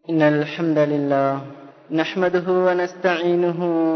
إن الحمد لله نحمده ونستعينه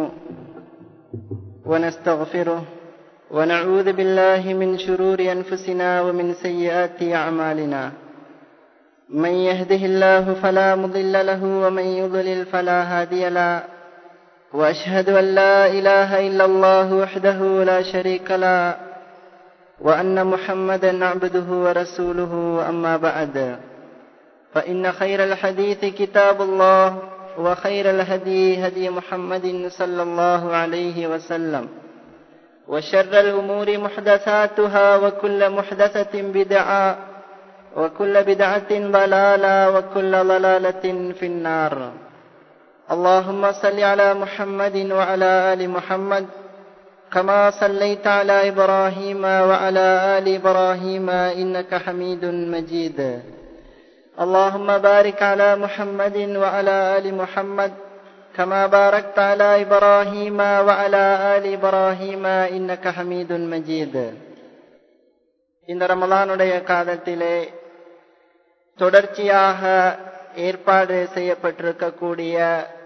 ونستغفره ونعوذ بالله من شرور أنفسنا ومن سيئات أعمالنا من يهده الله فلا مضل له ومن يضلل فلا هادي له وأشهد أن لا إله إلا الله وحده لا شريك له وأن محمدا عبده ورسوله أما بعد فإن خير الحديث كتاب الله وخير الهدي هدي محمد صلى الله عليه وسلم وشر الأمور محدثاتها وكل محدثة بدعة وكل بدعة ضلالة وكل ضلالة في النار اللهم صل على محمد وعلى آل محمد كما صليت على إبراهيم وعلى آل إبراهيم إنك حميد مجيد اللهم بارك على محمد وعلى آل محمد كما باركت على إبراهيم وعلى آل إبراهيم إنك حميد مجيد இந்த ரமலானுடைய காலத்திலே தொடர்ச்சியாக ஏற்பாடு செய்யப்பட்டிருக்கக்கூடிய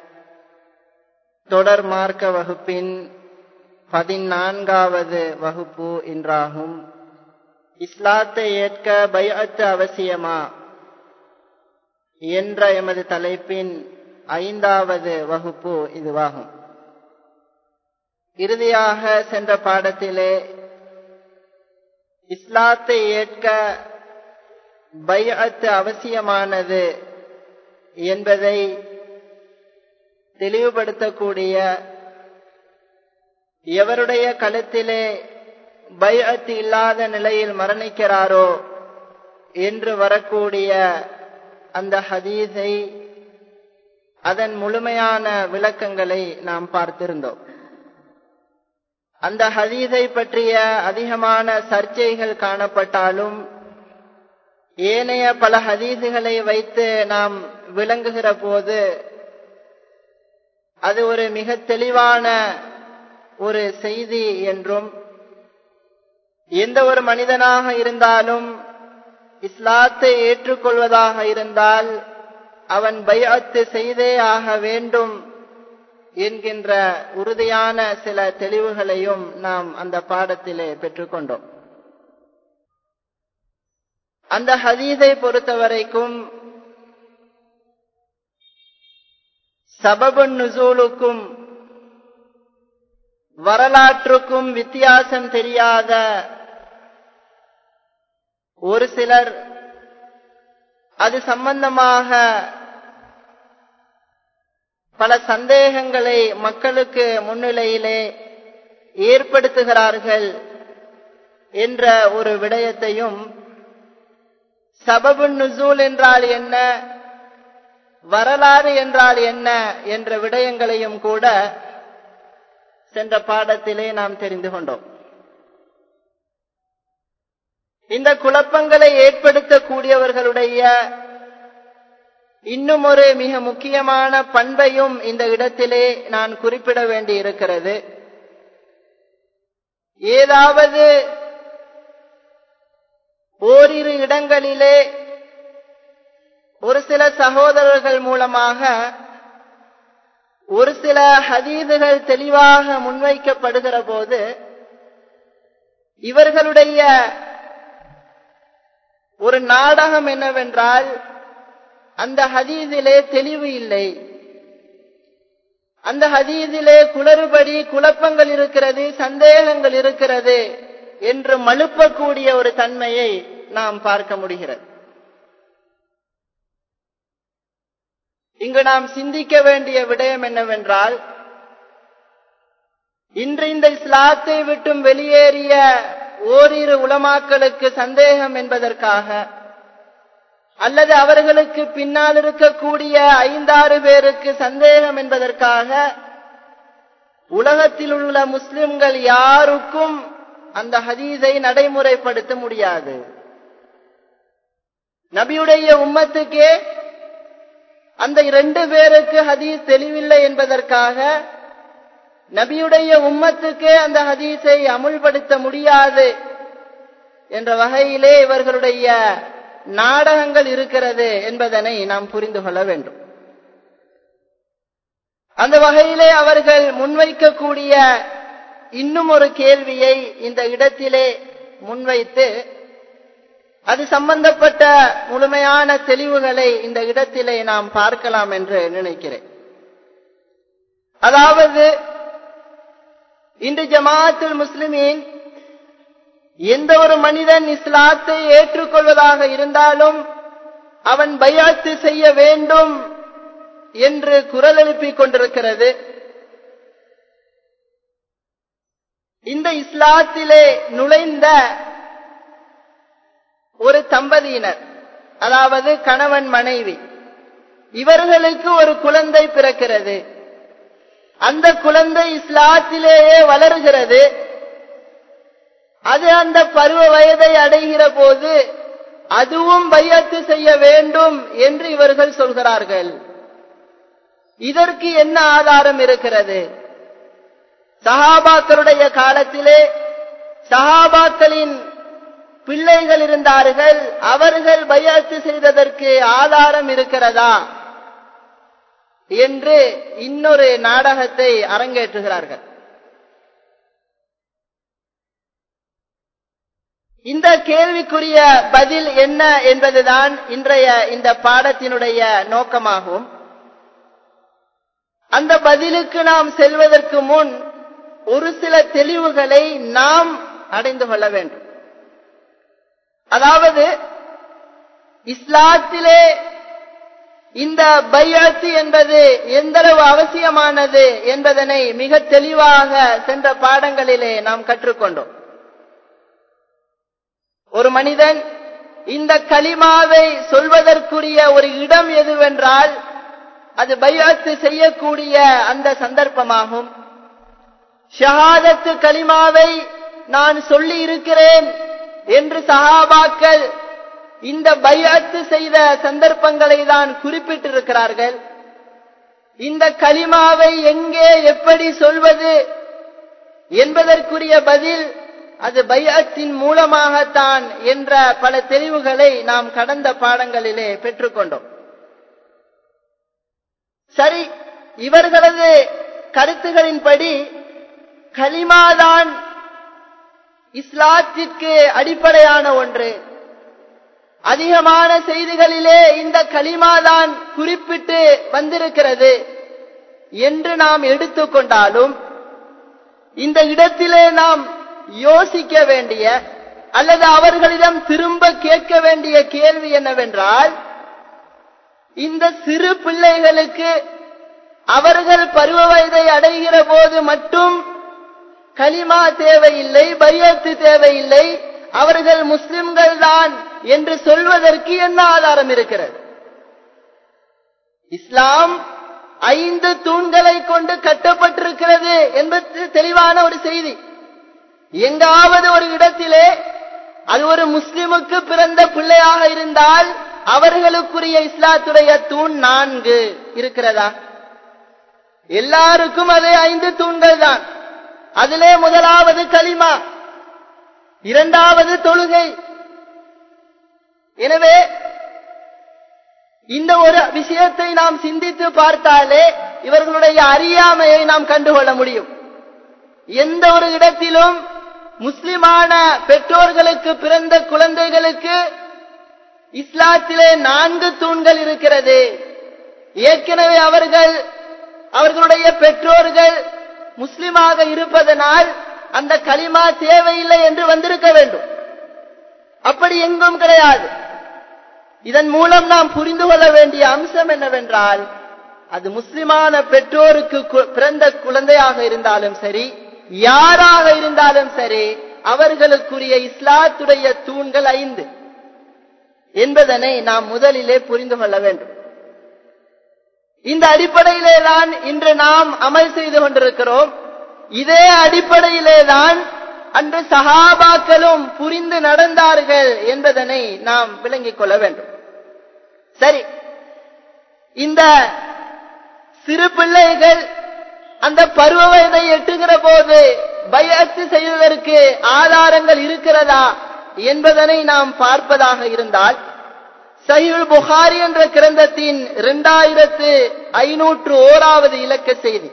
தொடர் மார்க்க வகுப்பின் பதினான்காவது வகுப்பு என்றாகும் இஸ்லாத்தை ஏற்க பயத்து அவசியமா என்ற எமது தலைப்பின் ஐந்தாவது வகுப்பு இதுவாகும் இறுதியாக சென்ற பாடத்திலே இஸ்லாத்தை ஏற்க பயத்து அவசியமானது என்பதை தெளிவுபடுத்தக்கூடிய எவருடைய கழுத்திலே பயத்து இல்லாத நிலையில் மரணிக்கிறாரோ என்று வரக்கூடிய அந்த ஹதீஸை அதன் முழுமையான விளக்கங்களை நாம் பார்த்திருந்தோம் அந்த ஹதீஸை பற்றிய அதிகமான சர்ச்சைகள் காணப்பட்டாலும் ஏனைய பல ஹதீஸுகளை வைத்து நாம் விளங்குகிற போது அது ஒரு மிக தெளிவான ஒரு செய்தி என்றும் எந்த ஒரு மனிதனாக இருந்தாலும் இஸ்லாத்தை ஏற்றுக்கொள்வதாக இருந்தால் அவன் பைஅத்து செய்தே ஆக வேண்டும் என்கின்ற உறுதியான சில தெளிவுகளையும் நாம் அந்த பாடத்திலே பெற்றுக்கொண்டோம் அந்த ஹதீதை பொறுத்தவரைக்கும் சபபு நுசூலுக்கும் வரலாற்றுக்கும் வித்தியாசம் தெரியாத ஒரு சிலர் அது சம்பந்தமாக பல சந்தேகங்களை மக்களுக்கு முன்னிலையிலே ஏற்படுத்துகிறார்கள் என்ற ஒரு விடயத்தையும் சபபு நுசூல் என்றால் என்ன வரலாறு என்றால் என்ன என்ற விடயங்களையும் கூட சென்ற பாடத்திலே நாம் தெரிந்து கொண்டோம் இந்த குழப்பங்களை ஏற்படுத்தக்கூடியவர்களுடைய இன்னும் ஒரு மிக முக்கியமான பண்பையும் இந்த இடத்திலே நான் குறிப்பிட வேண்டி இருக்கிறது ஏதாவது ஓரிரு இடங்களிலே ஒரு சில சகோதரர்கள் மூலமாக ஒரு சில ஹதீதுகள் தெளிவாக முன்வைக்கப்படுகிற போது இவர்களுடைய ஒரு நாடகம் என்னவென்றால் அந்த ஹதீதிலே தெளிவு இல்லை அந்த ஹதீதிலே குளறுபடி குழப்பங்கள் இருக்கிறது சந்தேகங்கள் இருக்கிறது என்று மழுப்பக்கூடிய ஒரு தன்மையை நாம் பார்க்க முடிகிறது இங்கு நாம் சிந்திக்க வேண்டிய விடயம் என்னவென்றால் இன்று இந்த இஸ்லாத்தை விட்டும் வெளியேறிய ஓரிரு உலமாக்களுக்கு சந்தேகம் என்பதற்காக அல்லது அவர்களுக்கு பின்னால் இருக்கக்கூடிய ஐந்தாறு பேருக்கு சந்தேகம் என்பதற்காக உலகத்தில் உள்ள முஸ்லிம்கள் யாருக்கும் அந்த ஹதீஸை நடைமுறைப்படுத்த முடியாது நபியுடைய உம்மத்துக்கே அந்த இரண்டு பேருக்கு ஹதீஸ் தெளிவில்லை என்பதற்காக நபியுடைய உம்மத்துக்கே அந்த ஹதீஸை அமுல்படுத்த முடியாது என்ற வகையிலே இவர்களுடைய நாடகங்கள் இருக்கிறது என்பதனை நாம் புரிந்து கொள்ள வேண்டும் அந்த வகையிலே அவர்கள் முன்வைக்கக்கூடிய இன்னும் ஒரு கேள்வியை இந்த இடத்திலே முன்வைத்து அது சம்பந்தப்பட்ட முழுமையான தெளிவுகளை இந்த இடத்திலே நாம் பார்க்கலாம் என்று நினைக்கிறேன் அதாவது இன்று ஜமாத்துல் முஸ்லிமீன் எந்த ஒரு மனிதன் இஸ்லாத்தை ஏற்றுக்கொள்வதாக இருந்தாலும் அவன் பயாத்து செய்ய வேண்டும் என்று குரல் எழுப்பிக் கொண்டிருக்கிறது இந்த இஸ்லாத்திலே நுழைந்த ஒரு தம்பதியினர் அதாவது கணவன் மனைவி இவர்களுக்கு ஒரு குழந்தை பிறக்கிறது அந்த குழந்தை இஸ்லாத்திலேயே வளர்கிறது அது அந்த பருவ வயதை அடைகிற போது அதுவும் பையத்து செய்ய வேண்டும் என்று இவர்கள் சொல்கிறார்கள் இதற்கு என்ன ஆதாரம் இருக்கிறது சஹாபாக்களுடைய காலத்திலே சஹாபாக்களின் பிள்ளைகள் இருந்தார்கள் அவர்கள் பையத்து செய்ததற்கு ஆதாரம் இருக்கிறதா என்று இன்னொரு நாடகத்தை அரங்கேற்றுகிறார்கள் இந்த கேள்விக்குரிய பதில் என்ன என்பதுதான் இன்றைய இந்த பாடத்தினுடைய நோக்கமாகும் அந்த பதிலுக்கு நாம் செல்வதற்கு முன் ஒரு சில தெளிவுகளை நாம் அடைந்து கொள்ள வேண்டும் அதாவது இஸ்லாத்திலே இந்த பையாத்து என்பது எந்தளவு அவசியமானது என்பதனை மிக தெளிவாக சென்ற பாடங்களிலே நாம் கற்றுக்கொண்டோம் ஒரு மனிதன் இந்த களிமாவை சொல்வதற்குரிய ஒரு இடம் எதுவென்றால் அது பையாத்து செய்யக்கூடிய அந்த சந்தர்ப்பமாகும் ஷஹாதத்து களிமாவை நான் சொல்லி இருக்கிறேன் என்று சஹாபாக்கள் இந்த பையாத்து செய்த சந்தர்ப்பங்களை தான் குறிப்பிட்டிருக்கிறார்கள் இந்த களிமாவை எங்கே எப்படி சொல்வது என்பதற்குரிய பதில் அது பையத்தின் மூலமாகத்தான் என்ற பல தெளிவுகளை நாம் கடந்த பாடங்களிலே பெற்றுக்கொண்டோம் சரி இவர்களது கருத்துகளின்படி கலிமாதான் இஸ்லாத்திற்கு அடிப்படையான ஒன்று அதிகமான செய்திகளிலே இந்த களிமாதான் குறிப்பிட்டு வந்திருக்கிறது என்று நாம் எடுத்துக்கொண்டாலும் இந்த இடத்திலே நாம் யோசிக்க வேண்டிய அல்லது அவர்களிடம் திரும்ப கேட்க வேண்டிய கேள்வி என்னவென்றால் இந்த சிறு பிள்ளைகளுக்கு அவர்கள் பருவ வயதை அடைகிற போது மட்டும் கலிமா தேவையில்லை பையத்து தேவையில்லை அவர்கள் முஸ்லிம்கள் தான் என்று சொல்வதற்கு என்ன ஆதாரம் இருக்கிறது இஸ்லாம் ஐந்து தூண்களை கொண்டு கட்டப்பட்டிருக்கிறது என்பது தெளிவான ஒரு செய்தி எங்காவது ஒரு இடத்திலே அது ஒரு முஸ்லிமுக்கு பிறந்த பிள்ளையாக இருந்தால் அவர்களுக்குரிய இஸ்லாத்துடைய தூண் நான்கு இருக்கிறதா எல்லாருக்கும் அதே ஐந்து தூண்கள் தான் அதிலே முதலாவது களிமா இரண்டாவது தொழுகை எனவே இந்த ஒரு விஷயத்தை நாம் சிந்தித்து பார்த்தாலே இவர்களுடைய அறியாமையை நாம் கண்டுகொள்ள முடியும் எந்த ஒரு இடத்திலும் முஸ்லிமான பெற்றோர்களுக்கு பிறந்த குழந்தைகளுக்கு இஸ்லாத்திலே நான்கு தூண்கள் இருக்கிறது ஏற்கனவே அவர்கள் அவர்களுடைய பெற்றோர்கள் முஸ்லிமாக இருப்பதனால் அந்த களிமா தேவையில்லை என்று வந்திருக்க வேண்டும் அப்படி எங்கும் கிடையாது இதன் மூலம் நாம் புரிந்து கொள்ள வேண்டிய அம்சம் என்னவென்றால் அது முஸ்லிமான பெற்றோருக்கு பிறந்த குழந்தையாக இருந்தாலும் சரி யாராக இருந்தாலும் சரி அவர்களுக்குரிய இஸ்லாத்துடைய தூண்கள் ஐந்து என்பதனை நாம் முதலிலே புரிந்து கொள்ள வேண்டும் இந்த அடிப்படையிலே தான் இன்று நாம் அமல் செய்து கொண்டிருக்கிறோம் இதே அடிப்படையிலே தான் அன்று சகாபாக்களும் புரிந்து நடந்தார்கள் என்பதனை நாம் விளங்கிக் கொள்ள வேண்டும் சரி இந்த சிறு பிள்ளைகள் அந்த பருவ வயதை எட்டுகிற போது பயத்து செய்வதற்கு ஆதாரங்கள் இருக்கிறதா என்பதனை நாம் பார்ப்பதாக இருந்தால் சஹில் புகாரி என்ற கிரந்தத்தின் இரண்டாயிரத்து ஐநூற்று ஓராவது இலக்க செய்தி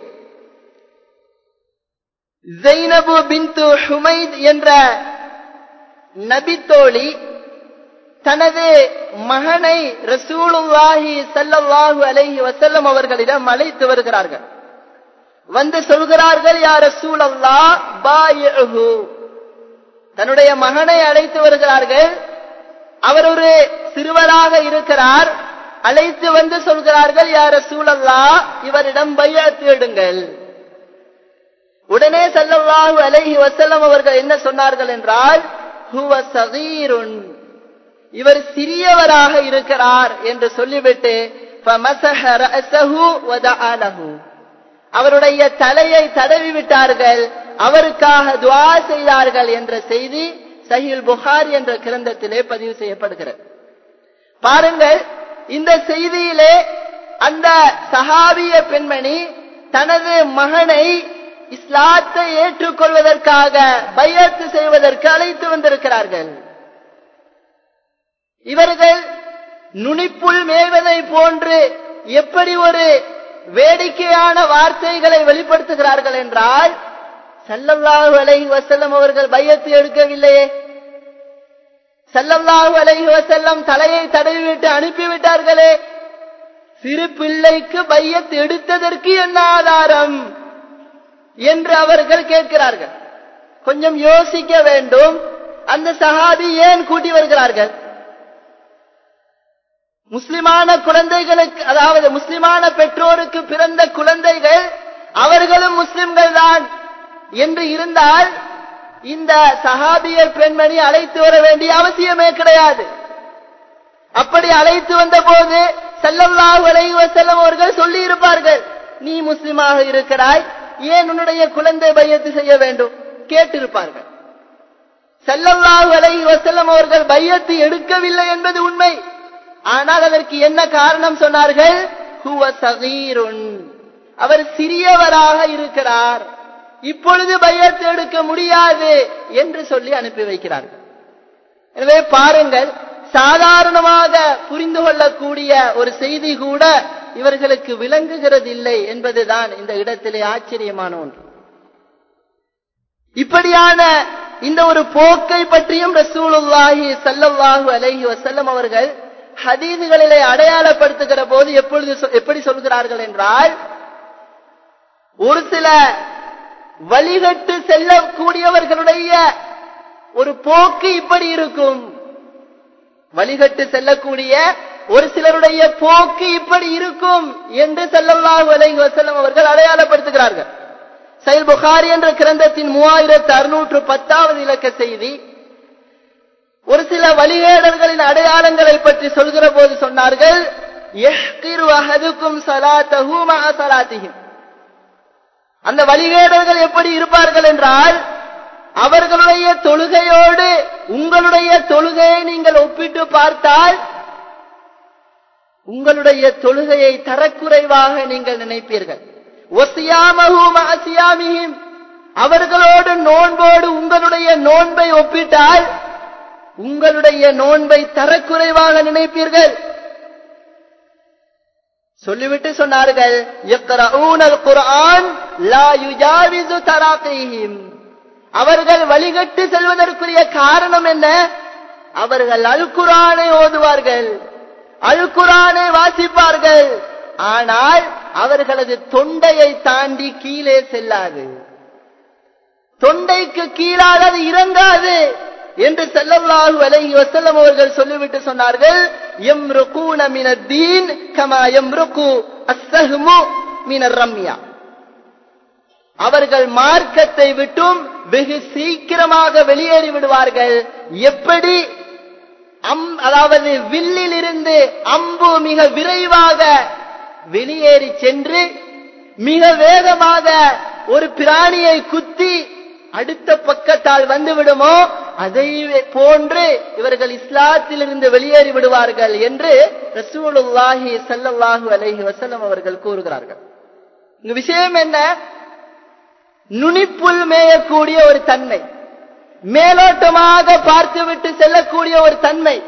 ஜெய்னபு பின்து ஹுமைத் என்ற நபித்தோழி தனது மகனை ரசூலுல்லாஹி சல்லல்லாஹு அலைஹி வசல்லம் அவர்களிடம் அழைத்து வருகிறார்கள் வந்து சொல்கிறார்கள் யார் ரசூல் அல்லா பாயஹு தன்னுடைய மகனை அழைத்து வருகிறார்கள் அவர் ஒரு சிறுவராக இருக்கிறார் அழைத்து வந்து சொல்கிறார்கள் யார் ரசூல் அல்லா இவரிடம் பையத்து எடுங்கள் உடனே சல்லல்லாஹு அலைஹி வசல்லம் அவர்கள் என்ன சொன்னார்கள் என்றால் ஹுவ சகீருன் இவர் சிறியவராக இருக்கிறார் என்று சொல்லிவிட்டு அவருடைய தலையை தடவி விட்டார்கள் அவருக்காக துவா செய்தார்கள் என்ற செய்தி சஹில் புகார் என்ற கிரந்தத்திலே பதிவு செய்யப்படுகிறது பாருங்கள் இந்த செய்தியிலே அந்த சஹாபிய பெண்மணி தனது மகனை இஸ்லாத்தை ஏற்றுக்கொள்வதற்காக பயத்து செய்வதற்கு அழைத்து வந்திருக்கிறார்கள் இவர்கள் நுனிப்புள் மேய்வதை போன்று எப்படி ஒரு வேடிக்கையான வார்த்தைகளை வெளிப்படுத்துகிறார்கள் என்றால் சல்லல்லாஹு அலைஹி வசல்லம் அவர்கள் பையத்து எடுக்கவில்லையே சல்லல்லாஹு அலைஹி வசல்லம் தலையை தடவிவிட்டு அனுப்பிவிட்டார்களே சிறு பிள்ளைக்கு பையத்து எடுத்ததற்கு என்ன ஆதாரம் என்று அவர்கள் கேட்கிறார்கள் கொஞ்சம் யோசிக்க வேண்டும் அந்த சஹாபி ஏன் கூட்டி வருகிறார்கள் முஸ்லிமான குழந்தைகளுக்கு அதாவது முஸ்லிமான பெற்றோருக்கு பிறந்த குழந்தைகள் அவர்களும் முஸ்லிம்கள் தான் என்று இருந்தால் இந்த சஹாபிய பெண்மணி அழைத்து வர வேண்டிய அவசியமே கிடையாது அப்படி அழைத்து வந்த போது செல்லல்லாஹு அலைஹி வஸல்லம் அவர்கள் சொல்லி இருப்பார்கள் நீ முஸ்லிமாக இருக்கிறாய் ஏன் உன்னுடைய குழந்தை பையத்து செய்ய வேண்டும் கேட்டிருப்பார்கள் செல்லல்லாஹு அலைஹி வஸல்லம் அவர்கள் பையத்து எடுக்கவில்லை என்பது உண்மை ஆனால் அதற்கு என்ன காரணம் சொன்னார்கள் ஹுவ சகீருன் அவர் சிறியவராக இருக்கிறார் இப்பொழுது பையத்து எடுக்க முடியாது என்று சொல்லி அனுப்பி வைக்கிறார்கள் எனவே பாருங்கள் சாதாரணமாக புரிந்து கொள்ளக்கூடிய ஒரு செய்தி கூட இவர்களுக்கு விளங்குகிறது இல்லை என்பதுதான் இந்த இடத்திலே ஆச்சரியமான ஒன்று இப்படியான இந்த ஒரு போக்கை பற்றியும் ரசூலுல்லாஹி சல்லல்லாஹு அலைஹி வசல்லம் அவர்கள் ஹதீதுகளிலே அடையாளப்படுத்துகிற போது எப்பொழுது எப்படி சொல்கிறார்கள் என்றால் ஒரு சில வழிகட்டு செல்லக்கூடியவர்களுடைய ஒரு போக்கு இப்படி இருக்கும் வழிகட்டு செல்லக்கூடிய ஒரு சிலருடைய போக்கு இப்படி இருக்கும் என்று செல்லல்லாஹு அலைஹி வசல்லம் அவர்கள் அடையாளப்படுத்துகிறார்கள் சைல் புகாரி என்ற கிரந்தத்தின் மூவாயிரத்து அறுநூற்று பத்தாவது இலக்க செய்தி ஒரு சில வழிகேடர்களின் அடையாளங்களை பற்றி சொல்கிற போது சொன்னார்கள் அந்த வழிகேடர்கள் எப்படி இருப்பார்கள் என்றால் அவர்களுடைய தொழுகையோடு உங்களுடைய தொழுகையை நீங்கள் ஒப்பிட்டு பார்த்தால் உங்களுடைய தொழுகையை தரக்குறைவாக நீங்கள் நினைப்பீர்கள் அவர்களோடு நோன்போடு உங்களுடைய நோன்பை ஒப்பிட்டால் உங்களுடைய நோன்பை தரக்குறைவாக நினைப்பீர்கள் சொல்லிவிட்டு சொன்னார்கள் குரான் அவர்கள் வழிகட்டு செல்வதற்குரிய காரணம் என்ன அவர்கள் அல் குரானை ஓதுவார்கள் அல் குரானை வாசிப்பார்கள் ஆனால் அவர்களது தொண்டையை தாண்டி கீழே செல்லாது தொண்டைக்கு கீழாக அது இறங்காது என்று செல்லல்லாஹு அலைஹி வஸல்லம் அவர்கள் சொல்லிவிட்டு சொன்னார்கள் யம்ருகூன மினத்தீன் கமா யம்ருகு அஸ்ஸஹ்மு மினர் ரம்யா அவர்கள் மார்க்கத்தை விட்டும் வெகு சீக்கிரமாக வெளியேறி விடுவார்கள் எப்படி அம் அதாவது வில்லில் இருந்து அம்பு மிக விரைவாக வெளியேறி சென்று மிக வேகமாக ஒரு பிராணியை குத்தி அடுத்த பக்கத்தால் வந்து விடுமோ அதை போன்று இவர்கள் இஸ்லாத்தில் இருந்து வெளியேறி விடுவார்கள் என்று ரசூலுல்லாஹி சல்லல்லாஹு அலைஹி வசல்லம் அவர்கள் கூறுகிறார்கள் இங்க விஷயம் என்ன நுனிப்புல் மேயக்கூடிய ஒரு தன்மை மேலோட்டமாக பார்த்துவிட்டு செல்லக்கூடிய ஒரு தன்மை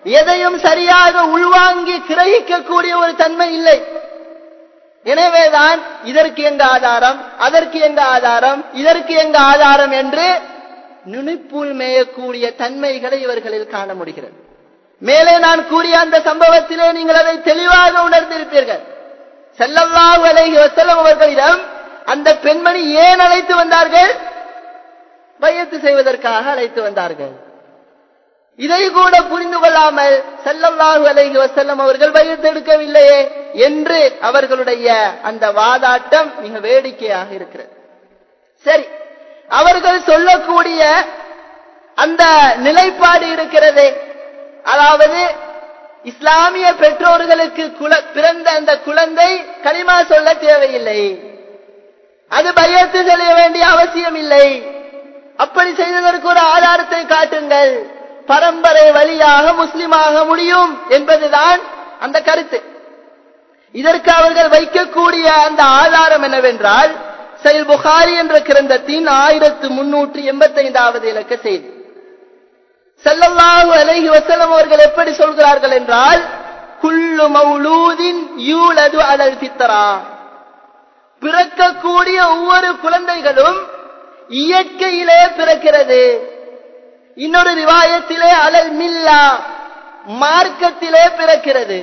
எதையும் சரியாக உள்வாங்கி கிரகிக்கக்கூடிய ஒரு தன்மை இல்லை எனவேதான் இதற்கு எங்க ஆதாரம் அதற்கு எங்க ஆதாரம் இதற்கு எங்க ஆதாரம் என்று நுனிப்புள் மேயக்கூடிய தன்மைகளை இவர்களில் காண முடிகிறது மேலே நான் கூறிய அந்த சம்பவத்திலே நீங்கள் அதை தெளிவாக உணர்ந்திருப்பீர்கள் செல்லல்லாஹு அலைஹி வஸல்லம் அவர்களிடம் அந்த பெண்மணி ஏன் அழைத்து வந்தார்கள் பையத்து செய்வதற்காக அழைத்து வந்தார்கள் இதை கூட புரிந்து கொள்ளாமல் செல்லல்லாஹு அலைஹி வஸல்லம் அவர்கள் பையத்தெடுக்கவில்லையே என்று அவர்களுடைய அந்த வாதாட்டம் மிக வேடிக்கையாக இருக்கிறது சரி அவர்கள் சொல்லக்கூடிய அந்த நிலைப்பாடு இருக்கிறதே அதாவது இஸ்லாமிய பெற்றோர்களுக்கு குல- பிறந்த அந்த குழந்தை களிமா சொல்ல தேவையில்லை அது பயத்து செய்ய வேண்டிய அவசியம் இல்லை அப்படி செய்ததற்கு ஒரு ஆதாரத்தை காட்டுங்கள் பரம்பரை வழியாக முஸ்லிமாக முடியும் என்பதுதான் அந்த கருத்து இதற்கு அவர்கள் வைக்கக்கூடிய அந்த ஆதாரம் என்னவென்றால் செயல் புகாரி என்ற கிரந்தத்தின் ஆயிரத்து முன்னூற்றி எண்பத்தி ஐந்தாவது இலக்க செய்தி ஸல்லல்லாஹு அலைஹி வஸல்லம் அவர்கள் எப்படி சொல்கிறார்கள் என்றால் குல்லு மௌலூதின் யூலது அலல் ஃபித்ரா பிறக்கக்கூடிய ஒவ்வொரு குழந்தைகளும் இயற்கையிலே பிறக்கிறது இன்னொரு ரிவாயத்திலே அலல் மில்லா மார்க்கத்திலே பிறக்கிறது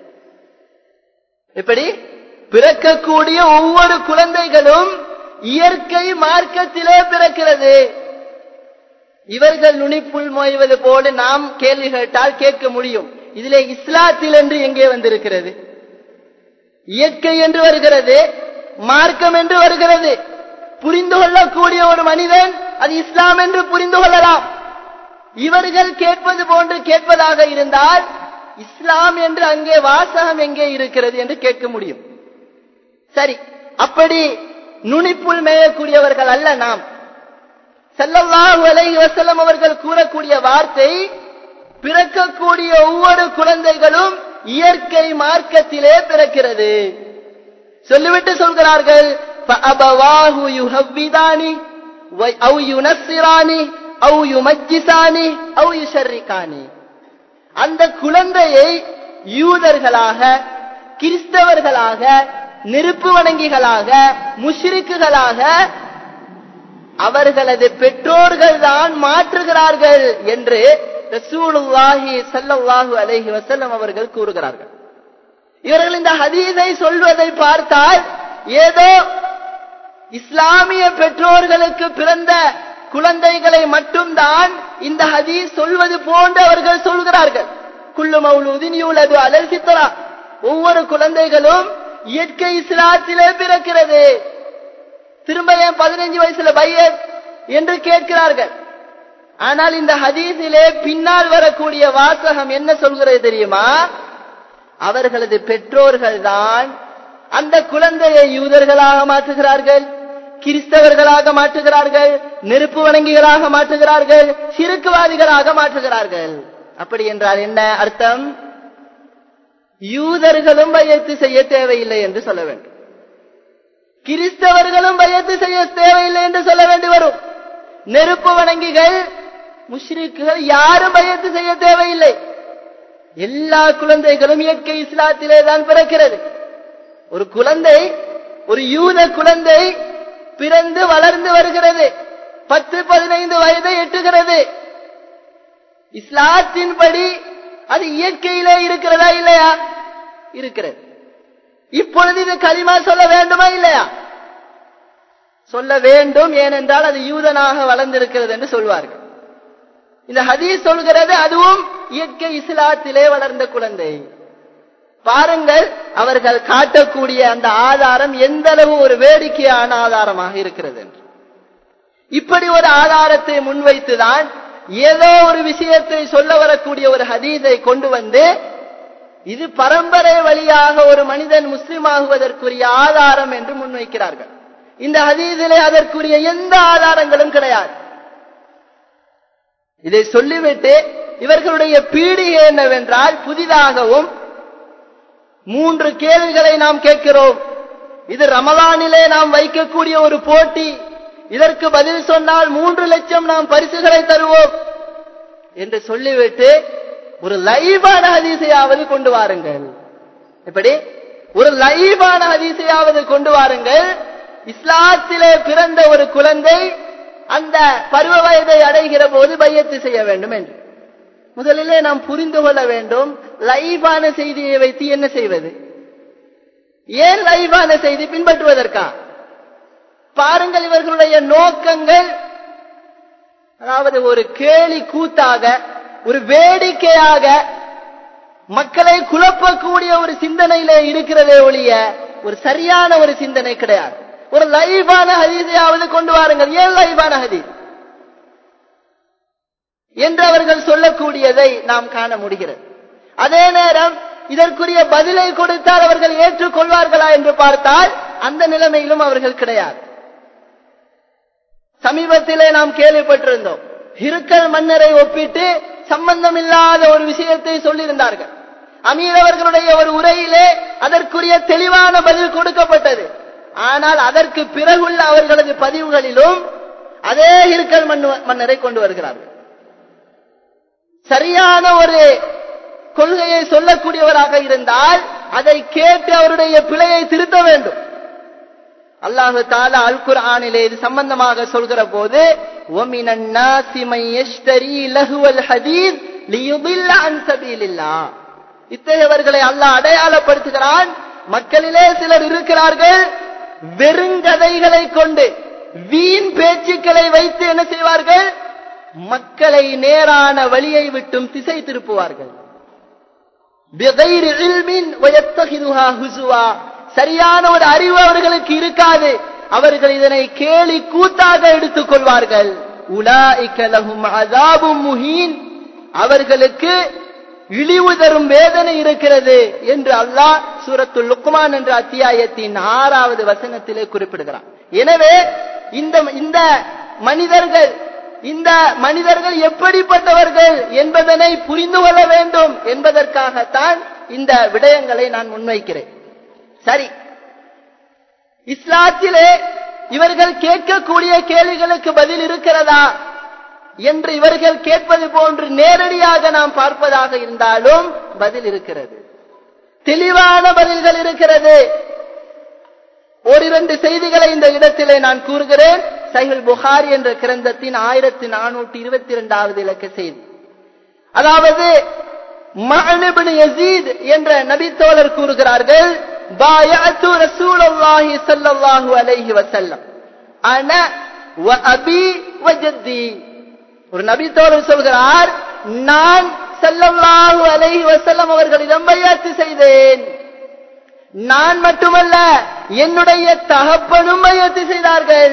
எப்படி பிறக்கக்கூடிய ஒவ்வொரு குழந்தைகளும் இயற்கை மார்க்கத்திலே பிறக்கிறது இவர்கள் நுனிப்புள் மோய்வது போல நாம் கேள்வி கேட்டால் கேட்க முடியும் இதிலே இஸ்லாத்தில் என்று எங்கே வந்திருக்கிறது இயற்கை என்று வருகிறது மார்க்கம் என்று வருகிறது புரிந்து கொள்ளக்கூடிய ஒரு மனிதன் அது இஸ்லாம் என்று புரிந்து கொள்ளலாம் இவர்கள் கேட்பது போன்று கேட்பதாக இருந்தால் இஸ்லாம் என்று அங்கே வாசகம் எங்கே இருக்கிறது என்று கேட்க முடியும் சரி அப்படி நுனிப்புள் மேயக்கூடியவர்கள் அல்ல நாம் ஸல்லல்லாஹு அலைஹி வஸல்லம் அவர்கள் கூறக்கூடிய வார்த்தை பிறக்கக்கூடிய ஒவ்வொரு குழந்தைகளும் இயற்கை மார்க்கத்திலே பிறக்கிறது சொல்லிவிட்டு சொல்கிறார்கள் فَأَبَوَاهُ يُهَوِّدَانِ وَ- أَوْ يُنَصِّرَانِ أَوْ يُمَجِّسَانِ أَوْ يُشَرِّكَانِ அந்த குழந்தையை யூதர்களாக கிறிஸ்தவர்களாக நெருப்பு வணங்கிகளாக முஷ்ரிக்குகளாக அவர்களது பெற்றோர்கள் தான் மாற்றுகிறார்கள் என்று ரசூலுல்லாஹி ஸல்லல்லாஹு அலைஹி வஸல்லம் அவர்கள் கூறுகிறார்கள் இவர்கள் இந்த ஹதீஸை சொல்வதை பார்த்தால் ஏதோ இஸ்லாமிய பெற்றோர்களுக்கு பிறந்த குழந்தைகளை மட்டும்தான் இந்த ஹதீஸ் சொல்வது போன்று அவர்கள் சொல்கிறார்கள் குல்லு மௌலூதின் யூலது அலல் சித்தரா ஒவ்வொரு குழந்தைகளும் இயற்கை இஸ்லாத்திலே பிறக்கிறது திரும்ப ஏன் பதினஞ்சு வயசுல பையன் என்று கேட்கிறார்கள் ஆனால் இந்த ஹதீஸிலே பின்னால் வரக்கூடிய வாசகம் என்ன சொல்கிறது தெரியுமா அவர்களது பெற்றோர்கள் தான் அந்த குழந்தையை யூதர்களாக மாற்றுகிறார்கள் கிறிஸ்தவர்களாக மாற்றுகிறார்கள் நெருப்பு வணங்கிகளாக மாற்றுகிறார்கள் சிறுக்குவாதிகளாக மாற்றுகிறார்கள் அப்படி என்றால் என்ன அர்த்தம் யூதர்களும் பயத்து செய்ய தேவையில்லை என்று சொல்ல வேண்டும் கிறிஸ்தவர்களும் பயத்து செய்ய தேவையில்லை என்று சொல்ல வேண்டி வரும் நெருப்பு வணங்கிகள் முஷ்ரிக்குகள் யாரும் பயத்து செய்ய தேவையில்லை எல்லா குழந்தைகளும் இயற்கை இஸ்லாத்திலே தான் பிறக்கிறது ஒரு குழந்தை ஒரு யூத குழந்தை பிறந்து வளர்ந்து வருகிறது பத்து பதினைந்து வயதை எட்டுகிறது இஸ்லாத்தின்படி அது இயற்கையிலே இருக்கிறதா இல்லையா இருக்கிறது இப்பொழுது இது களிமா சொல்ல வேண்டுமா இல்லையா சொல்ல வேண்டும் ஏனென்றால் அது யூதனாக வளர்ந்திருக்கிறது என்று சொல்வார்கள் இந்த ஹதீஸ் சொல்கிறது அதுவும் இயற்கை இஸ்லாத்திலே வளர்ந்த குழந்தை பாருங்கள் அவர்கள் காட்டக்கூடிய அந்த ஆதாரம் எந்த அளவு ஒரு வேடிக்கையான ஆதாரமாக இருக்கிறது என்று இப்படி ஒரு ஆதாரத்தை முன்வைத்துதான் ஏதோ ஒரு விஷயத்தை சொல்ல வரக்கூடிய ஒரு ஹதீஸை கொண்டு வந்து இது பரம்பரை வழியாக ஒரு மனிதன் முஸ்லிம் ஆகுவதற்குரிய ஆதாரம் என்று முன்வைக்கிறார்கள் இந்த ஹதீஸிலே அதற்குரிய எந்த ஆதாரங்களும் கிடையாது இதை சொல்லிவிட்டு இவர்களுடைய பீடிகை என்னவென்றால் புதிதாகவும் மூன்று கேள்விகளை நாம் கேட்கிறோம் இது ரமலானிலே நாம் வைக்கக்கூடிய ஒரு போட்டி இதற்கு பதில் சொன்னால் மூன்று லட்சம் நாம் பரிசுகளை தருவோம் என்று சொல்லிவிட்டு ஒரு லைவான ஹதீஸையாவது கொண்டு வாருங்கள் எப்படி ஒரு லைவான ஹதீஸையாவது கொண்டு வாருங்கள் இஸ்லாத்திலே பிறந்த ஒரு குழந்தை அந்த பருவ வயதை அடைகிற போது பையத்து செய்ய வேண்டும் என்று முதலிலே நாம் புரிந்து கொள்ள வேண்டும் லைவான செய்தியை வைத்து என்ன செய்வது ஏன் லைவான செய்தி பின்பற்றுவதற்கா பாருங்கள் இவர்களுடைய நோக்கங்கள் அதாவது ஒரு கேலி கூத்தாக ஒரு வேடிக்கையாக மக்களை குழப்பக்கூடிய ஒரு சிந்தனையில இருக்கிறதே ஒழிய ஒரு சரியான ஒரு சிந்தனை கிடையாது ஒரு லைவான ஹதீஸையாவது கொண்டு வாருங்கள் ஏன் லைவான ஹதீஸ் என்று அவர்கள் சொல்லக்கூடியதை நாம் காண முடிகிறது அதே நேரம் இதற்குரிய பதிலை கொடுத்தால் அவர்கள் ஏற்றுக்கொள்வார்களா என்று பார்த்தால் அந்த நிலைமையிலும் அவர்கள் கிடையாது சமீபத்திலே நாம் கேள்விப்பட்டிருந்தோம் இருக்கல் மன்னரை ஒப்பிட்டு சம்பந்தம் இல்லாத ஒரு விஷயத்தை சொல்லியிருந்தார்கள் அமீர் அவர்களுடைய ஒரு உரையிலே அதற்குரிய தெளிவான பதில் கொடுக்கப்பட்டது ஆனால் அதற்கு பிறகுள்ள அவர்களது பதிவுகளிலும் அதே இருக்கல் மன்னரை கொண்டு வருகிறார்கள் சரியான ஒரு கொள்கையை சொல்லக்கூடியவராக இருந்தால் அதை கேட்டு அவருடைய பிழையை திருத்த வேண்டும் அல்லாஹு தாலா அல் குர்ஆனிலே இது சம்பந்தமாக சொல்கிற போது وَمِنَ النَّاسِ مَن يَشْتَرِي لَهْوَ الْحَدِيثِ لِيُضِلَّ عَن سَبِيلِ اللَّهِ இத்தகையவர்களை அல்லாஹ் அடையாளப்படுத்துகிறான் மக்களிலே சிலர் இருக்கிறார்கள் வெறுங்கதைகளை கொண்டு வீண் பேச்சுக்களை வைத்து என்ன செய்வார்கள் மக்களை நேரான வழியை விட்டும் திசை திருப்புவார்கள் بِغَيْرِ عِلْمٍ وَيَتَّخِذُهَا هُزُوًا சரியான ஒரு அறிவு அவர்களுக்கு இருக்காது அவர்கள் இதனை கேலி கூத்தாக எடுத்துக் கொள்வார்கள் உலாஇக லஹும் அஸாபும் முஹீன் அவர்களுக்கு இழிவு தரும் வேதனை இருக்கிறது என்று அல்லாஹ் சூரத்துல் லுக்மான் என்ற அத்தியாயத்தின் ஆறாவது வசனத்திலே குறிப்பிடுகிறான் எனவே இந்த இந்த மனிதர்கள் இந்த மனிதர்கள் எப்படிப்பட்டவர்கள் என்பதனை புரிந்து கொள்ள வேண்டும் என்பதற்காகத்தான் இந்த விடயங்களை நான் முன்வைக்கிறேன் சரி இஸ்லாத்திலே இவர்கள் கேட்கக்கூடிய கேள்விகளுக்கு பதில் இருக்கிறதா என்று இவர்கள் கேட்பது போன்று நேரடியாக நாம் பார்ப்பதாக இருந்தாலும் பதில் இருக்கிறது தெளிவான பதில்கள் இருக்கிறது ஓரிரண்டு செய்திகளை இந்த இடத்திலே நான் கூறுகிறேன் சைஹுல் புகாரி என்ற கிரந்தத்தின் ஆயிரத்தி நானூற்றி இருபத்தி இரண்டாவது இலக்க செய்தி அதாவது மஅனிபின் யசீத் என்ற நபித்தோழர் கூறுகிறார்கள் بايعت رسول الله صلى الله عليه وسلم انا وابي وجدي ஒரு நபி தோழர் சொல்கிறார் நான் ஸல்லல்லாஹு அலைஹி வஸல்லம் அவர்களிடம் பையாத்து செய்தேன் நான் மட்டுமல்ல என்னுடைய தகப்பனும் பையத்து செய்தார்கள்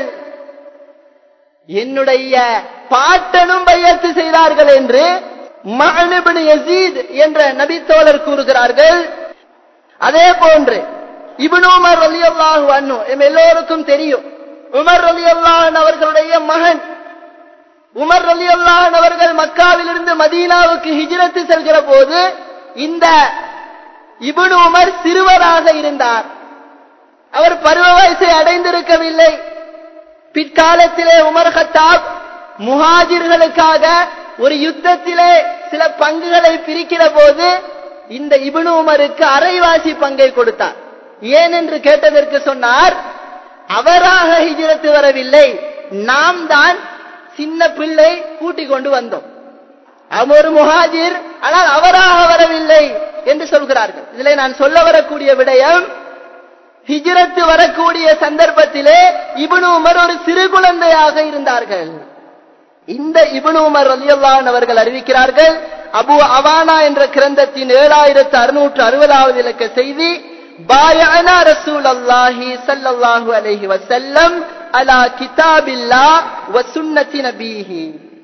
என்னுடைய பாட்டனும் பையத்து செய்தார்கள் என்று மகனுபின் யசீத் என்ற நபித்தோழர் கூறுகிறார்கள் அதே போன்று இப்னு உமர் ரலியல்லாஹு அன்ஹு எம் எல்லோருக்கும் தெரியும் உமர் ரலியல்லாஹு அவர்களுடைய மகன் உமர் ரலியல்லாஹு அவர்கள் மக்காவிலிருந்து மதீனாவுக்கு ஹிஜ்ரத்து செல்கிற போது இந்த இப்னு உமர் சிறுவராக இருந்தார் அவர் பருவ வயசை அடைந்திருக்கவில்லை பிற்காலத்திலே உமர் ஹத்தாப் முஹாஜிர்களுக்காக ஒரு யுத்தத்திலே சில பங்குகளை பிரிக்கிற போது இந்த இபனு உமருக்கு அரைவாசி பங்கை கொடுத்தார் ஏன் என்று கேட்டதற்கு சொன்னார் அவராக ஹிஜரத்து வரவில்லை நாம் தான் சின்ன பிள்ளை கூட்டிக் கொண்டு வந்தோம் அவர் ஒரு முஹாஜிர் ஆனால் அவராக வரவில்லை என்று சொல்கிறார்கள் இதிலே நான் சொல்ல வரக்கூடிய விடயம் ஹிஜ்ரத்து வரக்கூடிய சந்தர்ப்பத்திலே இபனு உமர் ஒரு சிறு குழந்தையாக இருந்தார்கள் இந்த இபனு உமர் ரலியல்லான் அவர்கள் அறிவிக்கிறார்கள் அபு அவானா என்ற கிரந்தத்தின் ஏழாயிரத்து அறுநூற்று அறுபதாவது இலக்க செய்தி பாயனா ரசூல் அல்லாஹி சல்லல்லாஹு அலைஹி வசல்லம் அலா கிதாபில்லா வ சுன்னத்தி நபீஹி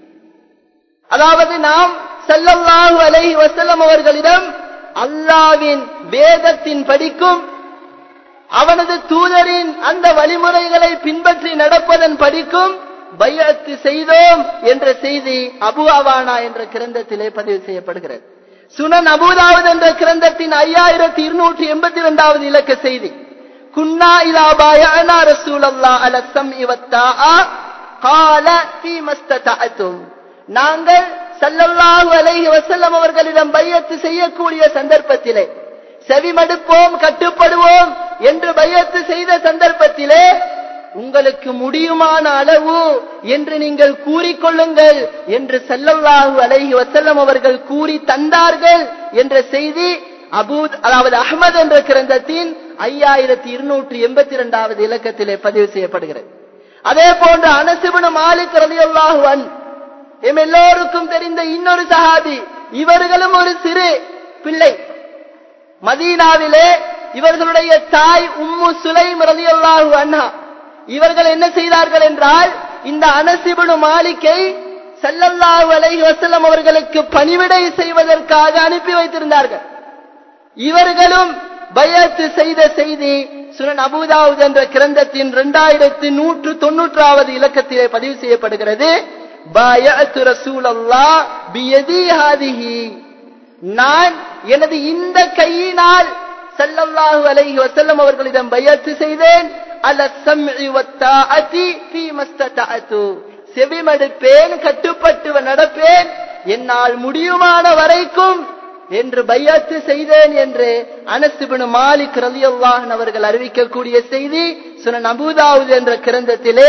அதாவது நாம் சல்லல்லாஹு அலைஹி வசல்லம் அவர்களிடம் அல்லாவின் வேதத்தின் படிக்கும் அவனது தூதரின் அந்த வழிமுறைகளை பின்பற்றி நடப்பதன் படிக்கும் பையத்து செய்தோம் என்ற செய்தி அபு அவானா என்ற கிரந்தத்திலே பதிவு செய்யப்படுகிறது சுனன் அபுதாவது என்ற கிரந்தத்தின் ஐயாயிரத்தி இருநூற்றி எண்பத்தி இரண்டாவது இலக்க செய்தி குன்னா இலா பாயனா ரசூல் அல்லா அலசம் இவத்தா கால தீமஸ்தத்தும் நாங்கள் சல்லல்லாஹு அலைஹி வஸல்லம் அவர்களிடம் பையத்து செய்யக்கூடிய சந்தர்ப்பத்திலே செவிமடுப்போம் கட்டுப்படுவோம் என்று பையத்து செய்த சந்தர்ப்பத்திலே உங்களுக்கு முடியுமான அளவு என்று நீங்கள் கூறிக்கொள்ளுங்கள் என்று செல்லல்லாஹு அலைஹி வசல்லம் அவர்கள் கூறி தந்தார்கள் என்ற செய்தி அபூத் அதாவது அஹ்மத் என்ற கிரந்தத்தின் ஐயாயிரத்தி இருநூற்றி எண்பத்தி இரண்டாவது இலக்கத்திலே பதிவு செய்யப்படுகிறது அதே போன்று அனசிபுன மாலிக் ரலியல்லாஹு அன் எம் எல்லோருக்கும் தெரிந்த இன்னொரு சஹாபி இவர்களும் ஒரு சிறு பிள்ளை மதீனாவிலே இவர்களுடைய தாய் உம்மு சுலைம் ரலியல்லாஹு அன்ஹா இவர்கள் என்ன செய்தார்கள் என்றால் இந்த அனசிபுனு மாலிக்கை செல்லல்லாஹு அலைஹி வஸல்லம் அவர்களுக்கு பணிவிடை செய்வதற்காக அனுப்பி வைத்திருந்தார்கள் இவர்களும் பயத்து செய்த செய்தி சுனன் அபுதாவுத் என்ற கிரந்தத்தின் இரண்டாயிரத்தி நூற்று தொன்னூற்றாவது இலக்கத்திலே பதிவு செய்யப்படுகிறது பயத்து ரசூல் அல்லா பியதி ஹாதிஹி நான் எனது இந்த கையினால் சல்லல்லாஹு அலைஹி வஸல்லம் அவர்களிடம் பயத்து செய்தேன் அல சம்இ வத்தாஅதி ஃபீ மஸ்ததஅது செவிமடுப்பேன் கட்டுப்பட்டு நடப்பேன் என்னால் முடியுமான வரைக்கும் என்று பையத்து செய்தேன் என்று அனசுபின் மாலிக் ரலியல்லாஹன் அவர்கள் அறிவிக்கக்கூடிய செய்தி சுனன் அபுதாவுத் என்ற கிரந்தத்திலே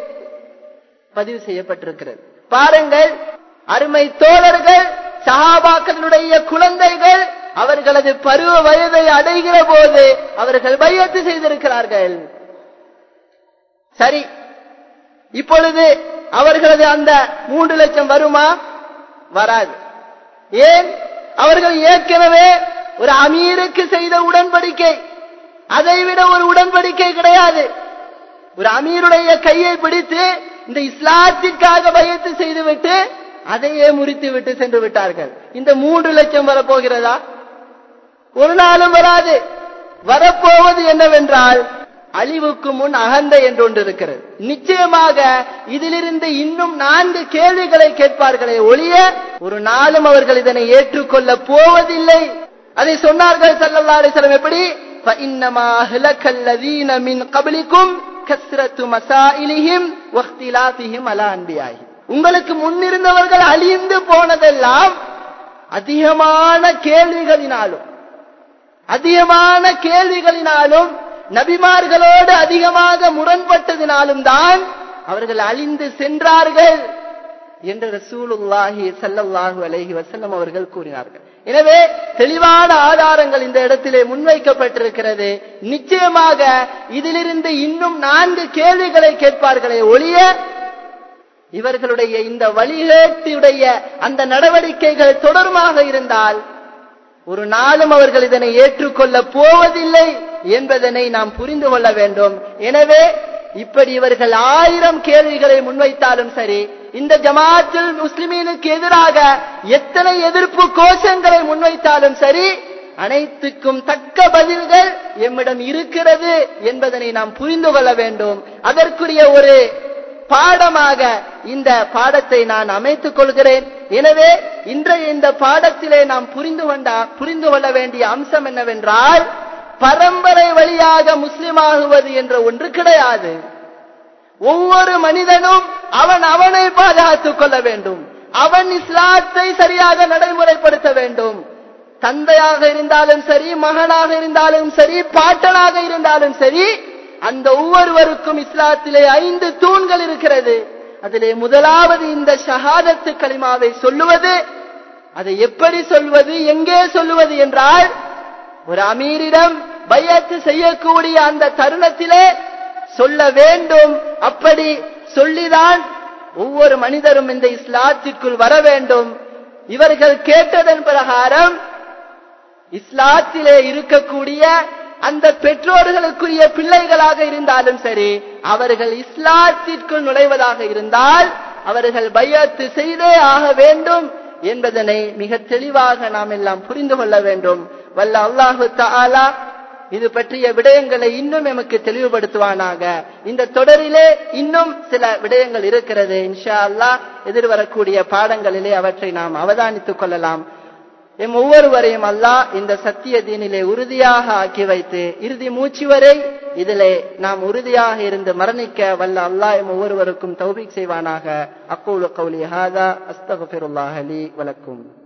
பதிவு செய்யப்பட்டிருக்கிறது பாருங்கள் அருமை தோழர்கள் சஹாபாக்களுடைய குழந்தைகள் அவர்களது பருவ வயதை அடைகிற போது அவர்கள் பையத்து செய்திருக்கிறார்கள் சரி இப்பொழுது அவர்களது அந்த மூன்று லட்சம் வருமா வராது ஏன் அவர்கள் ஏற்கனவே ஒரு அமீருக்கு செய்த உடன்படிக்கை அதைவிட ஒரு உடன்படிக்கை கிடையாது ஒரு அமீருடைய கையை பிடித்து இந்த இஸ்லாத்திற்காக பயத்து செய்துவிட்டு அதையே முறித்து விட்டு சென்று விட்டார்கள் இந்த மூன்று லட்சம் வரப்போகிறதா ஒரு நாளும் வராது வரப்போவது என்னவென்றால் அழிவுக்கு முன் அகந்தை என்று ஒன்று இருக்கிறது நிச்சயமாக இதிலிருந்து இன்னும் நான்கு கேள்விகளை கேட்பார்களே ஒழிய ஒரு நாளும் அவர்கள் இதனை ஏற்றுக்கொள்ள போவதில்லை அதை சொன்னார்கள் சல்லல்லா அலிஸ்லம் எப்படி فإنما أهلك الذين من قبلكم كثرة مسائلهم واختلافهم على أنبيائهم உங்களுக்கு முன்னிருந்தவர்கள் அழிந்து போனதெல்லாம் அதிகமான கேள்விகளினாலும் அதிகமான கேள்விகளினாலும் நபிமார்களோடு அதிகமாக முரண்பட்டதினாலும் தான் அவர்கள் அழிந்து சென்றார்கள் என்று ரசூலுல்லாஹி சல்லல்லாஹு அலைஹி வசல்லம் அவர்கள் கூறினார்கள் எனவே தெளிவான ஆதாரங்கள் இந்த இடத்திலே முன்வைக்கப்பட்டிருக்கிறது நிச்சயமாக இதிலிருந்து இன்னும் நான்கு கேள்விகளை கேட்பார்களே ஒழிய இவர்களுடைய இந்த வழிகேட்டுடைய அந்த நடவடிக்கைகள் தொடர்பாக இருந்தால் ஒரு நாளும் அவர்கள் இதனை ஏற்றுக்கொள்ள போவதில்லை என்பதனை நாம் புரிந்து கொள்ள வேண்டும் எனவே இப்படி இவர்கள் ஆயிரம் கேள்விகளை முன்வைத்தாலும் சரி இந்த ஜமாத்தில் முஸ்லிமீனுக்கு எதிராக எத்தனை எதிர்ப்பு கோஷங்களை முன்வைத்தாலும் சரி அனைத்துக்கும் தக்க பதில்கள் எம்மிடம் இருக்கிறது என்பதனை நாம் புரிந்து கொள்ள வேண்டும் அதற்குரிய ஒரு பாடமாக இந்த பாடத்தை நான் அமைத்துக் கொள்கிறேன் எனவே இன்றைய இந்த பாடத்திலே நாம் புரிந்து கொண்டா புரிந்து கொள்ள வேண்டிய அம்சம் என்னவென்றால் பரம்பரை வழியாக முஸ்லிமாகுவது என்ற ஒன்று கிடையாது ஒவ்வொரு மனிதனும் அவன் அவனை பாதுகாத்துக் கொள்ள வேண்டும் அவன் இஸ்லாத்தை சரியாக நடைமுறைப்படுத்த வேண்டும் தந்தையாக இருந்தாலும் சரி மகனாக இருந்தாலும் சரி பாட்டனாக இருந்தாலும் சரி அந்த ஒவ்வொருவருக்கும் இஸ்லாத்திலே ஐந்து தூண்கள் இருக்கிறது அதிலே முதலாவது இந்த ஷஹாதத்து கலிமாவை சொல்லுவது அதை எப்படி சொல்வது எங்கே சொல்லுவது என்றால் ஒரு அமீரிடம் பையத்து செய்யக்கூடிய அந்த தருணத்திலே சொல்ல வேண்டும் அப்படி சொல்லிதான் ஒவ்வொரு மனிதரும் இந்த இஸ்லாத்திற்குள் வர வேண்டும் இவர்கள் கேட்டதன் பிரகாரம் இஸ்லாத்திலே இருக்கக்கூடிய அந்த பெற்றோர்களுக்குரிய பிள்ளைகளாக இருந்தாலும் சரி அவர்கள் இஸ்லாத்திற்குள் நுழைவதாக இருந்தால் அவர்கள் பையத்து செய்தே ஆக வேண்டும் என்பதனை மிக தெளிவாக நாம் எல்லாம் புரிந்து கொள்ள வேண்டும் வல்ல அல்லாஹு தாலா இது பற்றிய விடயங்களை இன்னும் எமக்கு தெளிவுபடுத்துவானாக இந்த தொடரிலே இன்னும் சில விடயங்கள் இருக்கிறது இன்ஷா அல்லா எதிர்வரக்கூடிய பாடங்களிலே அவற்றை நாம் அவதானித்துக் கொள்ளலாம் எம் ஒவ்வொருவரையும் அல்லாஹ் இந்த சத்திய தீனிலே உறுதியாக ஆக்கி வைத்து இறுதி மூச்சு வரை இதிலே நாம் உறுதியாக இருந்து மரணிக்க வல்ல அல்லாஹ் ஒவ்வொருவருக்கும் தௌபிக் செய்வானாக அக்கூலு கௌலி ஹாதா அஸ்தகுல்லாஹலி வலக்கும்